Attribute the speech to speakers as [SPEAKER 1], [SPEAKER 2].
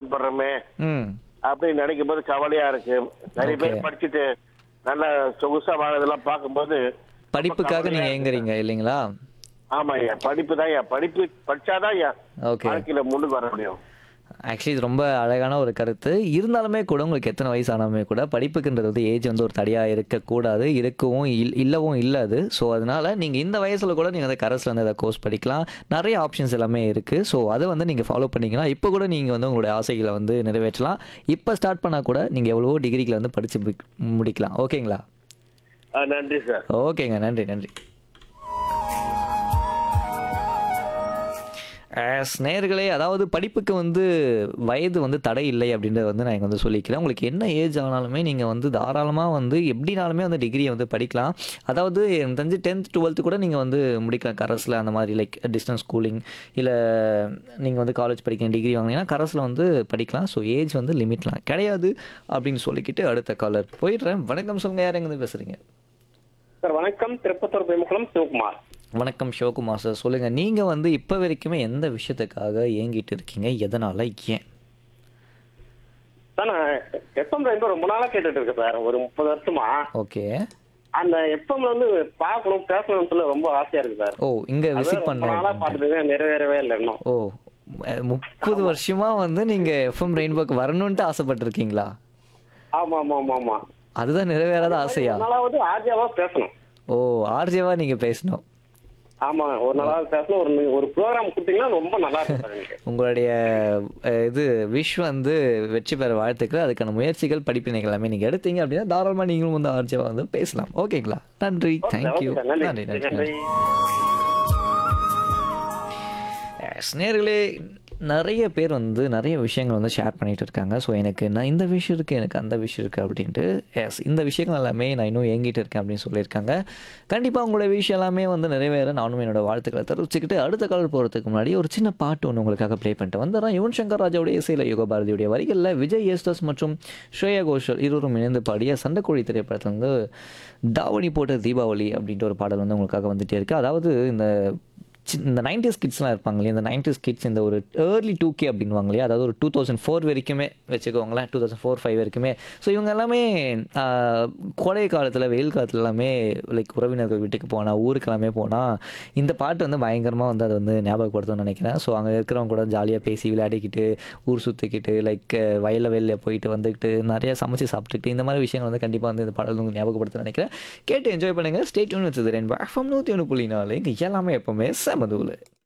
[SPEAKER 1] கஷ்டப்படுறோமே
[SPEAKER 2] ம்
[SPEAKER 1] அப்படின்னு நினைக்கும் போது கவலையா இருக்கு நிறைய
[SPEAKER 2] Okay.
[SPEAKER 1] பேர் படிச்சுட்டு நல்ல சொகுசா வாழறதெல்லாம் பார்க்கும்போது
[SPEAKER 2] படிப்புக்காக
[SPEAKER 1] ரொம்ப
[SPEAKER 2] நீங்க
[SPEAKER 1] கவலையா
[SPEAKER 2] ஏங்குறீங்க இல்லைங்களா
[SPEAKER 1] ஆமா ஐயா படிப்பு தான் ஐயா படிப்பு படிச்சாதான் ஐயா
[SPEAKER 2] ஓகே
[SPEAKER 1] வாழ்க்கையில முன்னுக்கு வர முடியும்
[SPEAKER 2] ஆக்சுவலி இது ரொம்ப அழகான ஒரு கருத்து இருந்தாலுமே கூட உங்களுக்கு எத்தனை வயசு ஆனாலுமே கூட படிப்புக்குன்றது வந்து ஏஜ் வந்து ஒரு தடையாக இருக்கக்கூடாது இருக்கவும் இல் இல்லவும் இல்லாது ஸோ அதனால நீங்கள் இந்த வயசில் கூட நீங்கள் வந்து கரஸில் வந்து அதை கோர்ஸ் படிக்கலாம் நிறைய ஆப்ஷன்ஸ் எல்லாமே இருக்குது ஸோ அதை வந்து நீங்கள் ஃபாலோ பண்ணிங்கன்னா இப்போ கூட நீங்கள் வந்து உங்களுடைய ஆசைகளை வந்து நிறைவேற்றலாம் இப்போ ஸ்டார்ட் பண்ணால் கூட நீங்கள் எவ்வளவோ டிகிரிகளை வந்து படித்து முடிக்கலாம் ஓகேங்களா
[SPEAKER 1] ஆ, நன்றி சார்
[SPEAKER 2] ஓகேங்க நன்றி நன்றி ஆஸ் நேர்களே அதாவது படிப்புக்கு வந்து வயது வந்து தடை இல்லை அப்படின்றத வந்து நான் இங்க வந்து சொல்லிக்கிறேன் உங்களுக்கு என்ன ஏஜ் ஆனாலுமே நீங்கள் வந்து தாராளமாக வந்து எப்படினாலுமே வந்து டிகிரியை வந்து படிக்கலாம் அதாவது எனக்கு தெரிஞ்சு டென்த் டுவெல்த்து கூட நீங்கள் வந்து முடிக்கலாம் கரஸில் அந்த மாதிரி லைக் டிஸ்டன்ஸ் ஸ்கூலிங் இல்லை நீங்கள் வந்து காலேஜ் படிக்கிற டிகிரி வாங்கினீங்கன்னா கரஸில் வந்து படிக்கலாம் ஸோ ஏஜ் வந்து லிமிட்லாம் கிடையாது அப்படின்னு சொல்லிக்கிட்டு அடுத்த காலர் போயிடுறேன் வணக்கம் சொல்லுங்கள் யார் எங்கேருந்து பேசுகிறீங்க
[SPEAKER 3] சார் வணக்கம் திருப்பத்தூர் பெருமுக்குளம் சிவகுமார்
[SPEAKER 2] வணக்கம் சிவகுமார் சார் சொல்லுங்கள் நீங்கள் வந்து இப்போ வரைக்குமே எந்த விஷயத்துக்காக ஏங்கிட்டு இருக்கீங்க எதனால் ஏன்
[SPEAKER 3] சார் நான் எஃப்எம் ரெண்டு ரொம்ப நாளா கேட்டுட்டு இருக்கேன் சார் ஒரு முப்பது வருஷமா
[SPEAKER 2] ஓகே
[SPEAKER 3] அந்த எஃப்எம்ல வந்து பார்க்கணும் பேசணும்னு சொல்லி ரொம்ப ஆசையா இருக்கு சார்
[SPEAKER 2] ஓ இங்கே
[SPEAKER 3] அது
[SPEAKER 2] விசிட்
[SPEAKER 3] ரொம்ப நாளா
[SPEAKER 2] பண்ண
[SPEAKER 3] பார்த்துட்டு நிறைவேறவே இல்லை இன்னும்
[SPEAKER 2] ஓ அஹ், முப்பது வருஷமா வந்து நீங்கள் எஃப்எம் ரெயின்போக்கு வரணுன்ட்டு ஆசைப்பட்டிருக்கீங்களா
[SPEAKER 3] ஆமா ஆமா ஆமா ஆமா
[SPEAKER 2] அதுதான் நிறைவேறாத ஆசையா
[SPEAKER 3] ஒரு நாளாவது ஆஜியாவா பேசணும்
[SPEAKER 2] ஓ ஆர்ஜேவா நீங்கள் பேசணும்
[SPEAKER 3] ஆமா ஒரு நாளாவது பேசணும் ஒரு ஒரு ப்ரோக்ராம் கொடுத்தீங்கன்னா ரொம்ப நல்லா இருக்கும் சார் எனக்கு
[SPEAKER 2] உங்களுடைய அஹ், இது விஷ் வந்து வெற்றி பெற வாழ்த்துக்கள் அதுக்கான முயற்சிகள் படிப்பினைகள் எல்லாமே நீங்கள் எடுத்தீங்க அப்படின்னா தாராளமாக நீங்களும் வந்து ஆர்ஜேவா வந்து பேசலாம் ஓகேங்களா நன்றி தேங்க்யூ
[SPEAKER 3] ஓகே சார்,
[SPEAKER 2] நன்றி நன்றி
[SPEAKER 3] நன்றி
[SPEAKER 2] எஸ் நேர்களே நிறைய பேர் வந்து நிறைய விஷயங்கள் வந்து ஷேர் பண்ணிட்டு இருக்காங்க ஸோ எனக்கு நான் இந்த விஷயம் இருக்குது எனக்கு அந்த விஷயம் இருக்குது அப்படின்ட்டு எஸ் இந்த விஷயங்கள் எல்லாமே நான் இன்னும் ஏங்கிட்டு இருக்கேன் அப்படின்னு சொல்லியிருக்காங்க கண்டிப்பாக உங்களோட விஷயம் எல்லாமே வந்து நிறைவேற நானும் என்னோட வாழ்த்துக்களை தெரிவிச்சுக்கிட்டு அடுத்த காலர் போகிறதுக்கு முன்னாடி ஒரு சின்ன பாட்டு ஒன்று உங்களுக்காக ப்ளே பண்ணிட்டு வந்துடுறேன் யுவன் சங்கர் ராஜாவுடைய இசையில் யுக பாரதியுடைய வரிகளில் விஜய் ஏஸ்டஸ் மற்றும் ஸ்ரேயா கோஷல் இருவரும் இணைந்து பாடிய சண்டைக்கோழி திரைப்படத்தில் வந்து தாவணி போட்ட தீபாவளி அப்படின்ற ஒரு பாடல் வந்து உங்களுக்காக வந்துட்டே இருக்கு அதாவது இந்த சி- இந்த நைன்டிஸ் கிட்ஸ்லாம் இருப்பாங்க இல்லையா இந்த நைன்டிஸ் கிட்ஸ் இந்த ஒரு ஏர்லி டூ கே அப்படின்வாங்க இல்லையா அதாவது ஒரு டூ தௌசண்ட் ஃபோர் வரைக்குமே வச்சுக்கோங்களேன் டூ தௌசண்ட் ஃபோர் ஃபைவ் வரைக்குமே ஸோ இவங்க எல்லாமே ஆஹ், கோடை காலத்தில் வெயில் காலத்துல எல்லாமே லைக் உறவினர்கள் வீட்டுக்கு போனால் ஊருக்கு எல்லாமே போனால் இந்த பாட்டு வந்து பயங்கரமாக வந்து அதை வந்து ஞாபகப்படுத்தும்னு நினைக்கிறேன் ஸோ அங்கே இருக்கிறவங்க கூட ஜாலியாக பேசி விளையாடிக்கிட்டு ஊர் சுற்றிக்கிட்டு லைக் வயலில் வெளியில் போயிட்டு வந்துக்கிட்டு நிறைய சமைச்சு சாப்பிட்டுக்கிட்டு இந்த மாதிரி விஷயங்கள் வந்து கண்டிப்பாக வந்து இந்த பாடல் உங்களுக்கு ஞாபகப்படுத்த நினைக்கிறேன் கேட்டு என்ஜாய் பண்ணுங்கள் ஸ்டேட் யூன் வச்சது ரெண்டு எஃப்எம் நூற்றி ஒன்று புள்ளி நாலு இங்கே எல்லாமே எப்போவுமே செமதூள்